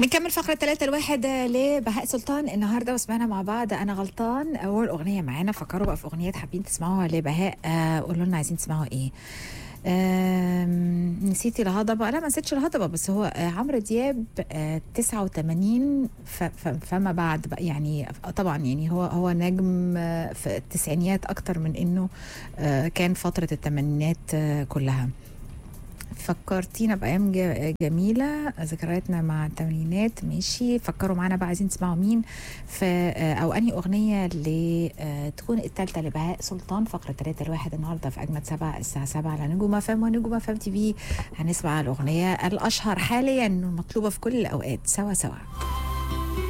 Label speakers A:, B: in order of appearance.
A: بنكمل فقرة ثلاثة الواحد لبهاء سلطان النهاردة وسمعنا مع بعض أنا غلطان أول أغنية معانا فكروا بقى في أغنيات حابين تسمعوها لبهاء آه قولوا لنا عايزين تسمعوا إيه آم، نسيتي الهضبة لا ما نسيتش الهضبة بس هو آه عمرو دياب آه 89 ف- ف- فما بعد بقى يعني طبعا يعني هو هو نجم آه في التسعينيات أكتر من إنه آه كان فترة الثمانينات آه كلها فكرتينا بأيام ج- جميلة ذكرياتنا مع الثمانينات ماشي فكروا معانا بقى عايزين تسمعوا مين في آه، أو أنهي أغنية اللي آه، تكون التالتة لبهاء سلطان فقرة ثلاثة الواحد النهاردة في أجمد سبعة الساعة سبعة على نجوم فم ونجوم فم تي في هنسمع الأغنية الأشهر حاليا المطلوبة في كل الأوقات سوا سوا